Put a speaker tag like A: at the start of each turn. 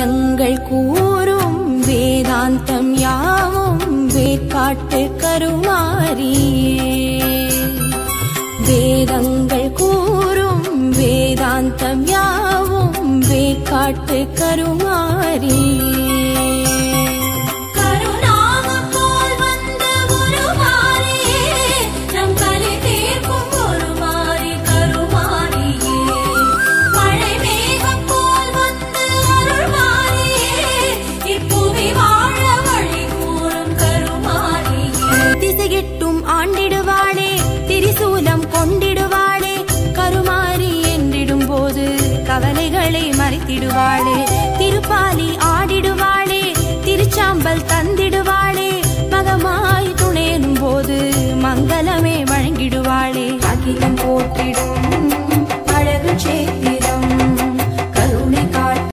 A: வேதங்கள் கூறும் வேதாந்தம் யாவும் வேட்காட்டு கருமாரியே வேதங்கள் கூறும் வேதாந்தம் யாவும் வேட்காட்டு கருமாரியே
B: கருணாகம் போல் வந்த உருமாறியே, நம் கலி தீர்க்கும் உருமாறி கருமாறியே. மழை மேகம் போல் வந்து அருள்மாறியே, இப்புவி வாழ வழி கூறும் கருமாறியே.
A: திசைகெட்டும் ஆண்டிடுவாளே திரிசூலம் கொண்டிடுவாளே கருமாரி என்றிடும் போது கவலைகளை மறைத்திடுவாளே திருப்பாலி ஆடிடுவாளே திருச்சாம்பல் தந்து